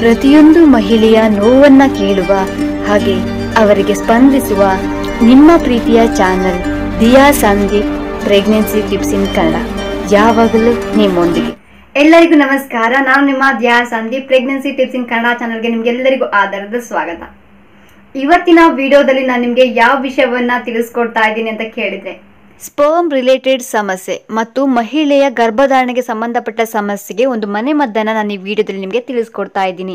ಪ್ರತಿಯೊಂದು ಮಹಿಳೆಯ ನೋವನ್ನ ಕೇಳುವ ಹಾಗೆ ಅವರಿಗೆ ಸ್ಪಂದಿಸುವ ನಿಮ್ಮ ಪ್ರೀತಿಯ channel Diya Sandeep pregnancy tips in Kannada ಯಾವಾಗಲೂ ನಿಮ್ಮೊಂದಿಗೆ ಎಲ್ಲರಿಗೂ ನಮಸ್ಕಾರ ನಾನು ನಿಮ್ಮ Diya Sandeep pregnancy tips in Kannada ಚಾನಲ್ಗೆ ನಿಮ್ಗೆಲ್ಲರಿಗೂ ಆಧಾರದ ಸ್ವಾಗತ ಇವತ್ತಿನ ವಿಡಿಯೋದಲ್ಲಿ ನಾನು ನಿಮಗೆ ಯಾವ ವಿಷಯವನ್ನ ತಿಳಿಸ್ಕೊಡ್ತಾ ಇದ್ದೀನಿ ಅಂತ ಕೇಳಿದ್ರೆ ಸ್ಪರ್ಮ್ ರಿಲೇಟೆಡ್ ಸಮಸ್ಯೆ ಮತ್ತು ಮಹಿಳೆಯ ಗರ್ಭಧಾರಣೆಗೆ ಸಂಬಂಧಪಟ್ಟ ಸಮಸ್ಯೆಗೆ ಒಂದು ಮನೆ ಮದ್ದನ್ನ ನಾನು ಈ ವಿಡಿಯೋದಲ್ಲಿ ನಿಮಗೆ ತಿಳಿಸ್ಕೊಡ್ತಾ ಇದ್ದೀನಿ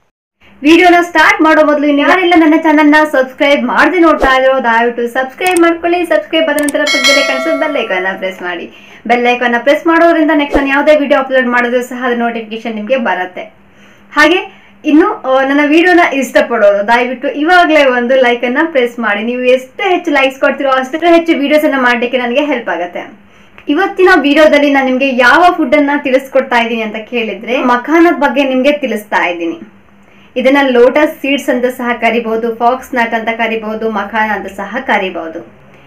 ವಿಡಿಯೋನ ಸ್ಟಾರ್ಟ್ ಮಾಡೋ ಮೊದಲು ಇನ್ನು ಯಾರೆಲ್ಲ ನನ್ನ ಚಾನಲ್ ನ ಸಬ್ಸ್ಕ್ರೈಬ್ ಮಾಡದೆ ನೋಡ್ತಾ ಇರೋ ದಯವಿಟ್ಟು ಸಬ್ಸ್ಕ್ರೈಬ್ ಮಾಡ್ಕೊಳ್ಳಿ ಸಬ್ಸ್ಕ್ರೈಬ್ ಆದ ನಂತರ ಪಕ್ಕದಲ್ಲಿ ಕಾಣಿಸೋ ಬೆಲ್ ಐಕಾನ್ ಪ್ರೆಸ್ ಮಾಡಿ ಬೆಲ್ ಐಕಾನ್ ಪ್ರೆಸ್ ಮಾಡೋದ್ರಿಂದ ನೆಕ್ಸ್ಟ್ ನಾನು ಯಾವುದೇ ವಿಡಿಯೋ ಅಪ್ಲೋಡ್ ಮಾಡಿದ್ರು ಸಹ ಅದು ನೋಟಿಫಿಕೇಶನ್ ನಿಮಗೆ ಬರುತ್ತೆ ಹಾಗೆ ಇನ್ನು ಆ, ನನ್ನ ವಿಡಿಯೋನ ಇಷ್ಟಪಡೋರು ದಯವಿಟ್ಟು ಇವಾಗಲೇ ಒಂದು ಲೈಕ್ ಅನ್ನ ಪ್ರೆಸ್ ಮಾಡಿ ನೀವು ಎಷ್ಟು ಹೆಚ್ಚು ಲೈಕ್ಸ್ ಕೊಡ್ತೀರೋ ಅಷ್ಟು ಹೆಚ್ಚು ವಿಡಿಯೋಸ್ ಅನ್ನ ಮಾಡಲಿಕ್ಕೆ ನನಗೆ ಹೆಲ್ಪ್ ಆಗುತ್ತೆ ಇವತ್ತಿನ ವಿಡಿಯೋದಲ್ಲಿ ನಾನು ನಿಮ್ಗೆ ಯಾವ ಫುಡ್ ಅನ್ನ ತಿಳಿಸ್ಕೊಡ್ತಾ ಇದ್ದೀನಿ ಅಂತ ಕೇಳಿದ್ರೆ ಮಖಾನದ ಬಗ್ಗೆ ನಿಮ್ಗೆ ತಿಳಿಸ್ತಾ ಇದ್ದೀನಿ ಇದನ್ನ ಲೋಟಸ್ ಸೀಡ್ಸ್ ಅಂತ ಸಹ ಕರಿಬಹುದು ಫಾಕ್ಸ್ ನಟ್ ಅಂತ ಕರಿಬಹುದು ಮಖಾನ ಅಂತ ಸಹ ಕರಿಬಹುದು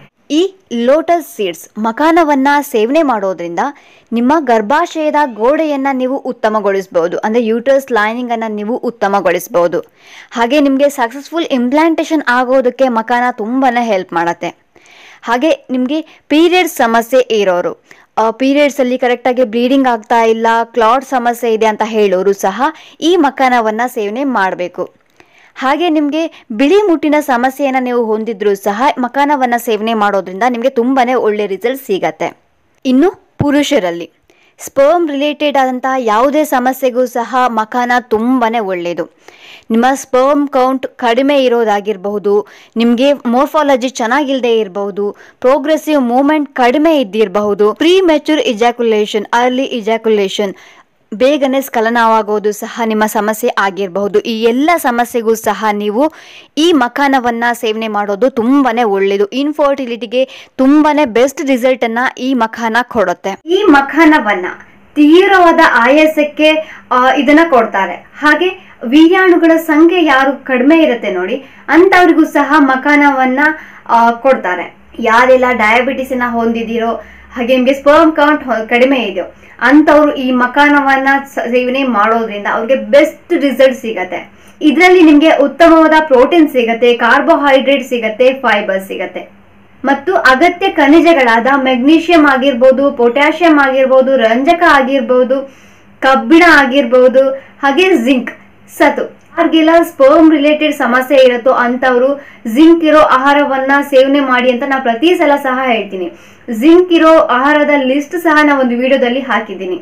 ಈ ಲೋಟಸ್ ಸೀಡ್ಸ್ ಮಕಾನವನ್ನ ಸೇವನೆ ಮಾಡೋದ್ರಿಂದ ನಿಮ್ಮ ಗರ್ಭಾಶಯದ ಗೋಡೆಯನ್ನ ನೀವು ಉತ್ತಮಗೊಳಿಸಬಹುದು ಅಂದ್ರೆ ಯೂಟರ್ಸ್ ಲೈನಿಂಗ್ ಅನ್ನ ನೀವು ಉತ್ತಮಗೊಳಿಸಬಹುದು ಹಾಗೆ ನಿಮಗೆ ಸಕ್ಸಸ್ಫುಲ್ ಇಂಪ್ಲಾಂಟೇಷನ್ ಆಗೋದಕ್ಕೆ ಮಕಾನ ತುಂಬಾನೇ ಹೆಲ್ಪ್ ಮಾಡುತ್ತೆ ಹಾಗೆ ನಿಮಗೆ ಪೀರಿಯಡ್ಸ್ ಸಮಸ್ಯೆ ಇರೋರು ಪೀರಿಯಡ್ಸ್ ಅಲ್ಲಿ ಕರೆಕ್ಟಾಗಿ ಬ್ಲೀಡಿಂಗ್ ಆಗ್ತಾ ಇಲ್ಲ ಕ್ಲಾಟ್ ಸಮಸ್ಯೆ ಇದೆ ಅಂತ ಹೇಳೋರು ಸಹ ಈ ಮಕಾನವನ್ನ ಸೇವನೆ ಮಾಡಬೇಕು ಹಾಗೆ ನಿಮಗೆ ಬಿಳಿ ಮುಟ್ಟಿನ ಸಮಸ್ಯೆಯನ್ನು ನೀವು ಹೊಂದಿದ್ರೂ ಸಹ ಮಕಾನವನ್ನು ಸೇವನೆ ಮಾಡೋದ್ರಿಂದ ನಿಮಗೆ ತುಂಬಾನೇ ಒಳ್ಳೆ ರಿಸಲ್ಟ್ ಸಿಗತ್ತೆ ಇನ್ನು ಪುರುಷರಲ್ಲಿ ಸ್ಪರ್ಮ್ ರಿಲೇಟೆಡ್ ಆದಂತಹ ಯಾವುದೇ ಸಮಸ್ಯೆಗೂ ಸಹ ಮಕಾನ ತುಂಬಾನೇ ಒಳ್ಳೆಯದು ನಿಮ್ಮ ಸ್ಪರ್ಮ್ ಕೌಂಟ್ ಕಡಿಮೆ ಇರೋದಾಗಿರಬಹುದು ನಿಮಗೆ ಮೋರ್ಫಾಲಜಿ ಚೆನ್ನಾಗಿಲ್ಲದೆ ಇರಬಹುದು ಪ್ರೋಗ್ರೆಸಿವ್ ಮೂವ್ಮೆಂಟ್ ಕಡಿಮೆ ಇದ್ದಿರಬಹುದು premature ejaculation early ejaculation ಬೇಗನೆ ಸ್ಖಲನವಾಗೋದು ಸಹ ನಿಮ್ಮ ಸಮಸ್ಯೆ ಆಗಿರಬಹುದು ಈ ಎಲ್ಲ ಸಮಸ್ಯೆಗೂ ಸಹ ನೀವು ಈ ಮಖಾನವನ್ನ ಸೇವನೆ ಮಾಡೋದು ತುಂಬಾನೇ ಒಳ್ಳೆಯದು ಇನ್ಫರ್ಟಿಲಿಟಿಗೆ ತುಂಬಾನೇ ಬೆಸ್ಟ್ ರಿಸಲ್ಟ್ ಅನ್ನ ಈ ಮಖಾನ ಕೊಡುತ್ತೆ ಈ ಮಖಾನವನ್ನ ತೀವ್ರವಾದ ಆಯಾಸಕ್ಕೆ ಆ, ಇದನ್ನ ಕೊಡ್ತಾರೆ ಹಾಗೆ ವೀರ್ಯಾಣುಗಳ ಸಂಖ್ಯೆ ಯಾರು ಕಡಿಮೆ ಇರುತ್ತೆ ನೋಡಿ ಅಂತವ್ರಿಗೂ ಸಹ ಮಖಾನವನ್ನ ಆ, ಕೊಡ್ತಾರೆ ಯಾರೆಲ್ಲ ಡಯಾಬಿಟಿಸ್ ನ ಹೊಂದಿದಿರೋ ಹಾಗೆ ನಿಮ್ಗೆ ಸ್ಪರ್ಮ್ ಕೌಂಟ್ ಕಡಿಮೆ ಇದೆಯೋ ಅಂತವ್ರು ಈ ಮಖಾನವನ್ನ ಸ- ಸೇವನೆ ಮಾಡೋದ್ರಿಂದ ಅವ್ರಿಗೆ ಬೆಸ್ಟ್ ರಿಸಲ್ಟ್ ಸಿಗತ್ತೆ ಇದರಲ್ಲಿ ನಿಮ್ಗೆ ಉತ್ತಮವಾದ ಪ್ರೋಟೀನ್ ಸಿಗತ್ತೆ ಕಾರ್ಬೋಹೈಡ್ರೇಟ್ ಸಿಗತ್ತೆ ಫೈಬರ್ ಸಿಗತ್ತೆ ಮತ್ತು ಅಗತ್ಯ ಖನಿಜಗಳಾದ ಮೆಗ್ನೀಷಿಯಂ ಆಗಿರ್ಬೋದು ಪೊಟ್ಯಾಷಿಯಂ ಆಗಿರ್ಬೋದು ರಂಜಕ ಆಗಿರ್ಬೋದು ಕಬ್ಬಿಣ ಆಗಿರ್ಬೋದು ಹಾಗೆ ಜಿಂಕ್ ಸತು ಯಾರಿಗೆಲ್ಲ ಸ್ಪರ್ಮ್ ರಿಲೇಟೆಡ್ ಸಮಸ್ಯೆ ಇರುತ್ತೋ ಅಂತವರು ಜಿಂಕ್ ಇರೋ ಆಹಾರವನ್ನ ಸೇವನೆ ಮಾಡಿ ಅಂತ ನಾ ಪ್ರತಿ ಸಲ ಸಹ ಹೇಳ್ತೀನಿ ಜಿಂಕ್ ಇರೋ ಆಹಾರದ ಲಿಸ್ಟ್ ಸಹ ನಾ ಒಂದು ವಿಡಿಯೋದಲ್ಲಿ ಹಾಕಿದ್ದೀನಿ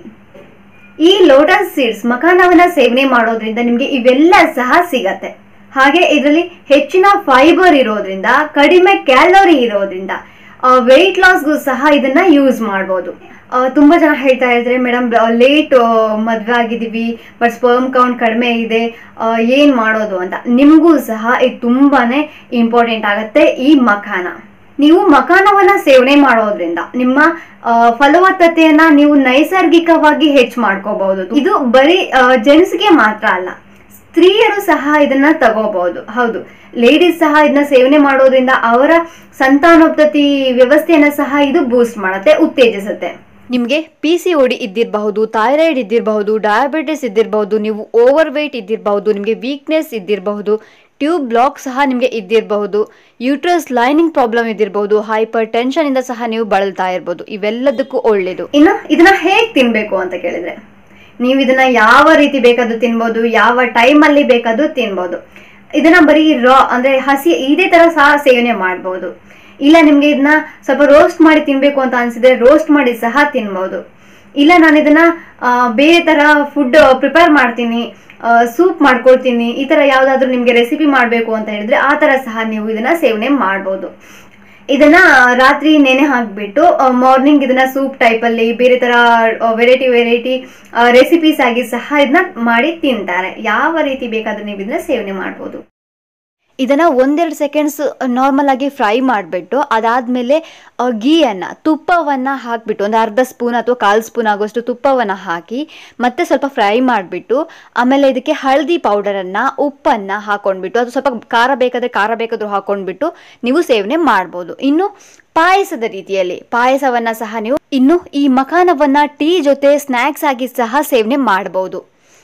ಈ ಲೋಟಸ್ ಸೀಡ್ಸ್ ಮಖಾನವನ್ನ ಸೇವನೆ ಮಾಡೋದ್ರಿಂದ ನಿಮ್ಗೆ ಇವೆಲ್ಲ ಸಹ ಸಿಗತ್ತೆ ಹಾಗೆ ಇದರಲ್ಲಿ ಹೆಚ್ಚಿನ ಫೈಬರ್ ಇರೋದ್ರಿಂದ ಕಡಿಮೆ ಕ್ಯಾಲೋರಿ ಇರೋದ್ರಿಂದ ವೆಯ್ಟ್ ಲಾಸ್ಗೂ ಸಹ ಇದನ್ನ ಯೂಸ್ ಮಾಡ್ಬೋದು ಆ, ತುಂಬಾ ಜನ ಹೇಳ್ತಾ ಇದ್ರೆ ಮೇಡಮ್ ಲೇಟ್ ಮದ್ವೆ ಆಗಿದೀವಿ ಬಟ್ ಸ್ಪರ್ಮ್ ಕೌಂಟ್ ಕಡಿಮೆ ಇದೆ ಆ, ಏನ್ ಮಾಡೋದು ಅಂತ ನಿಮಗೂ ಸಹ ಇದು ತುಂಬಾನೇ ಇಂಪಾರ್ಟೆಂಟ್ ಆಗುತ್ತೆ ಈ ಮಖಾನ ನೀವು ಮಕಾನವನ್ನ ಸೇವನೆ ಮಾಡೋದ್ರಿಂದ ನಿಮ್ಮ ಆ, ಫಲವತ್ತತೆಯನ್ನ ನೀವು ನೈಸರ್ಗಿಕವಾಗಿ ಹೆಚ್ಚು ಮಾಡ್ಕೋಬಹುದು ಇದು ಬರೀ ಜೆಂಟ್ಸ್ಗೆ ಮಾತ್ರ ಅಲ್ಲ ಸ್ತ್ರೀಯರು ಸಹ ಇದನ್ನ ತಗೋಬಹುದು ಹೌದು ಲೇಡೀಸ್ ಸಹ ಇದನ್ನ ಸೇವನೆ ಮಾಡೋದ್ರಿಂದ ಅವರ ಸಂತಾನೋತ್ಪತ್ತಿ ವ್ಯವಸ್ಥೆಯನ್ನ ಸಹ ಇದು ಬೂಸ್ಟ್ ಮಾಡುತ್ತೆ ಉತ್ತೇಜಿಸುತ್ತೆ ನಿಮಗೆ ಪಿ ಸಿ ಒಡಿ ಇದ್ದಿರಬಹುದು ಥೈರಾಯ್ಡ್ ಇದ್ದಿರಬಹುದು ಡಯಾಬಿಟಿಸ್ ಇದ್ದಿರಬಹುದು ನೀವು ಓವರ್ ವೇಟ್ ಇದ್ದಿರಬಹುದು ನಿಮಗೆ ವೀಕ್ನೆಸ್ ಇದ್ದಿರಬಹುದು ಟ್ಯೂಬ್ ಬ್ಲಾಕ್ ಸಹ ನಿಮಗೆ ಇದ್ದಿರಬಹುದು ಯೂಟ್ರಸ್ ಲೈನಿಂಗ್ ಪ್ರಾಬ್ಲಮ್ ಇದ್ದಿರಬಹುದು ಹೈಪರ್ ಟೆನ್ಷನ್ ಇಂದ ಸಹ ನೀವು ಬಳಲ್ತಾ ಇರ್ಬೋದು ಇವೆಲ್ಲದಕ್ಕೂ ಒಳ್ಳೇದು ಇನ್ನು ಇದನ್ನ ಹೇಗ್ ತಿನ್ಬೇಕು ಅಂತ ಕೇಳಿದ್ರೆ ನೀವು ಇದನ್ನ ಯಾವ ರೀತಿ ಬೇಕಾದ್ರೂ ತಿನ್ಬೋದು ಯಾವ ಟೈಮ್ ಅಲ್ಲಿ ಬೇಕಾದ್ರೂ ತಿನ್ಬೋದು ಇದನ್ನ ಬರೀ ರಾ ಅಂದ್ರೆ ಹಸಿ ಇದೇ ತರ ಸಹ ಸೇವನೆ ಮಾಡ್ಬೋದು ಇಲ್ಲ ನಿಮ್ಗೆ ಇದನ್ನ ಸ್ವಲ್ಪ ರೋಸ್ಟ್ ಮಾಡಿ ತಿನ್ಬೇಕು ಅಂತ ಅನ್ಸಿದ್ರೆ ರೋಸ್ಟ್ ಮಾಡಿ ಸಹ ತಿನ್ಬೋದು ಇಲ್ಲ ನಾನು ಇದನ್ನ ಆ, ಬೇರೆ ತರ ಫುಡ್ ಪ್ರಿಪೇರ್ ಮಾಡ್ತೀನಿ ಸೂಪ್ ಮಾಡ್ಕೊಳ್ತೀನಿ ಈ ತರ ಯಾವ್ದಾದ್ರು ನಿಮ್ಗೆ ರೆಸಿಪಿ ಮಾಡ್ಬೇಕು ಅಂತ ಹೇಳಿದ್ರೆ ಆ ತರ ಸಹ ನೀವು ಇದನ್ನ ಸೇವನೆ ಮಾಡ್ಬೋದು ಇದನ್ನ ರಾತ್ರಿ ನೆನೆ ಹಾಕ್ಬಿಟ್ಟು ಮಾರ್ನಿಂಗ್ ಇದನ್ನ ಸೂಪ್ ಟೈಪ್ ಅಲ್ಲಿ ಬೇರೆ ತರ ವೆರೈಟಿ ವೆರೈಟಿ ರೆಸಿಪೀಸ್ ಆಗಿ ಸಹ ಇದನ್ನ ಮಾಡಿ ತಿಂತಾರೆ ಯಾವ ರೀತಿ ಬೇಕಾದ್ರೂ ನೀವು ಇದನ್ನ ಸೇವನೆ ಮಾಡ್ಬೋದು ಇದನ್ನ ಒಂದೆರಡು ಸೆಕೆಂಡ್ಸ್ ನಾರ್ಮಲ್ ಆಗಿ ಫ್ರೈ ಮಾಡಿಬಿಟ್ಟು ಅದಾದ್ಮೇಲೆ ಆ, ಗೀಯನ್ನ ತುಪ್ಪವನ್ನ ಹಾಕ್ಬಿಟ್ಟು ಒಂದು ಅರ್ಧ ಸ್ಪೂನ್ ಅಥವಾ ಕಾಲು ಸ್ಪೂನ್ ಆಗುವಷ್ಟು ತುಪ್ಪವನ್ನ ಹಾಕಿ ಮತ್ತೆ ಸ್ವಲ್ಪ ಫ್ರೈ ಮಾಡಿಬಿಟ್ಟು ಆಮೇಲೆ ಇದಕ್ಕೆ ಹಳದಿ ಪೌಡರನ್ನ ಉಪ್ಪನ್ನ ಹಾಕೊಂಡ್ಬಿಟ್ಟು ಅದು ಸ್ವಲ್ಪ ಖಾರ ಬೇಕಾದ್ರೆ ಖಾರ ಬೇಕಾದ್ರೂ ಹಾಕೊಂಡ್ಬಿಟ್ಟು ನೀವು ಸೇವನೆ ಮಾಡ್ಬೋದು ಇನ್ನು ಪಾಯಸದ ರೀತಿಯಲ್ಲಿ ಪಾಯಸವನ್ನ ಸಹ ನೀವು ಇನ್ನು ಈ ಮಖಾನವನ್ನ ಟೀ ಜೊತೆ ಸ್ನ್ಯಾಕ್ಸ್ ಆಗಿ ಸಹ ಸೇವನೆ ಮಾಡಬಹುದು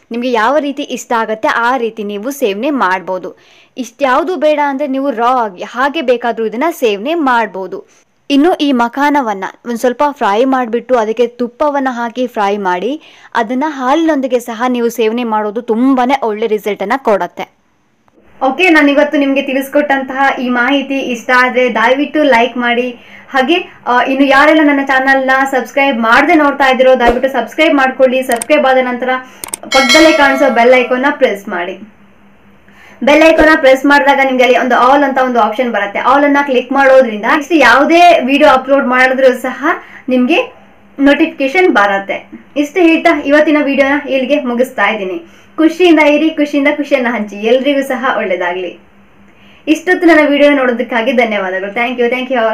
ನಿಮಗೆ ಯಾವ ರೀತಿ ಇಷ್ಟ ಆಗುತ್ತೆ ಆ ರೀತಿ ನೀವು ಸೇವನೆ ಮಾಡ್ಬೋದು ಇಷ್ಟ್ಯಾವುದು ಬೇಡ ಅಂದರೆ ನೀವು ರಾ ಆಗಿ ಹಾಗೆ ಬೇಕಾದರೂ ಇದನ್ನು ಸೇವನೆ ಮಾಡ್ಬೋದು ಇನ್ನು ಈ ಮಖಾನವನ್ನು ಒಂದು ಸ್ವಲ್ಪ ಫ್ರೈ ಮಾಡಿಬಿಟ್ಟು ಅದಕ್ಕೆ ತುಪ್ಪವನ್ನು ಹಾಕಿ ಫ್ರೈ ಮಾಡಿ ಅದನ್ನು ಹಾಲಿನೊಂದಿಗೆ ಸಹ ನೀವು ಸೇವನೆ ಮಾಡೋದು ತುಂಬಾ ಒಳ್ಳೆ ರಿಸಲ್ಟನ್ನು ಕೊಡುತ್ತೆ ಓಕೆ ನಾನು ಇವತ್ತು ನಿಮಗೆ ತಿಳಿಸ್ಕೊಟ್ಟಂತಹ ಈ ಮಾಹಿತಿ ಇಷ್ಟ ಆದರೆ ದಯವಿಟ್ಟು ಲೈಕ್ ಮಾಡಿ ಹಾಗೆ ಆ, ಇನ್ನು ಯಾರೆಲ್ಲ ನನ್ನ ಚಾನಲ್ನ ಸಬ್ಸ್ಕ್ರೈಬ್ ಮಾಡದೆ ನೋಡ್ತಾ ಇದ್ದೀರೋ ದಯವಿಟ್ಟು ಸಬ್ಸ್ಕ್ರೈಬ್ ಮಾಡ್ಕೊಳ್ಳಿ ಸಬ್ಸ್ಕ್ರೈಬ್ ಆದ ನಂತರ ಪಕ್ಕದಲ್ಲೇ ಕಾಣಿಸೋ ಬೆಲ್ ಐಕೋನ್ನ ಪ್ರೆಸ್ ಮಾಡಿ ಬೆಲ್ ಐಕೋನ ಪ್ರೆಸ್ ಮಾಡಿದಾಗ ನಿಮ್ಗೆ ಅಲ್ಲಿ ಒಂದು ಆಲ್ ಅಂತ ಒಂದು ಆಪ್ಷನ್ ಬರುತ್ತೆ ಆಲ್ ಅನ್ನ ಕ್ಲಿಕ್ ಮಾಡೋದ್ರಿಂದ ನೆಕ್ಸ್ಟ್ ಯಾವುದೇ ವಿಡಿಯೋ ಅಪ್ಲೋಡ್ ಮಾಡಿದ್ರು ಸಹ ನಿಮ್ಗೆ ನೋಟಿಫಿಕೇಶನ್ ಬರುತ್ತೆ ಇಷ್ಟು ಹೇಳ್ತಾ ಇವತ್ತಿನ ವಿಡಿಯೋನ ಇಲ್ಲಿಗೆ ಮುಗಿಸ್ತಾ ಇದ್ದೀನಿ ಖುಷಿಯಿಂದ ಇರಿ ಖುಷಿಯಿಂದ ಖುಷಿಯನ್ನ ಹಂಚಿ ಎಲ್ರಿಗೂ ಸಹ ಒಳ್ಳೇದಾಗ್ಲಿ ಇಷ್ಟೊತ್ತು ನನ್ನ ವಿಡಿಯೋ ನೋಡೋದಕ್ಕಾಗಿ ಧನ್ಯವಾದಗಳು ಥ್ಯಾಂಕ್ ಯು ಥ್ಯಾಂಕ್ ಯು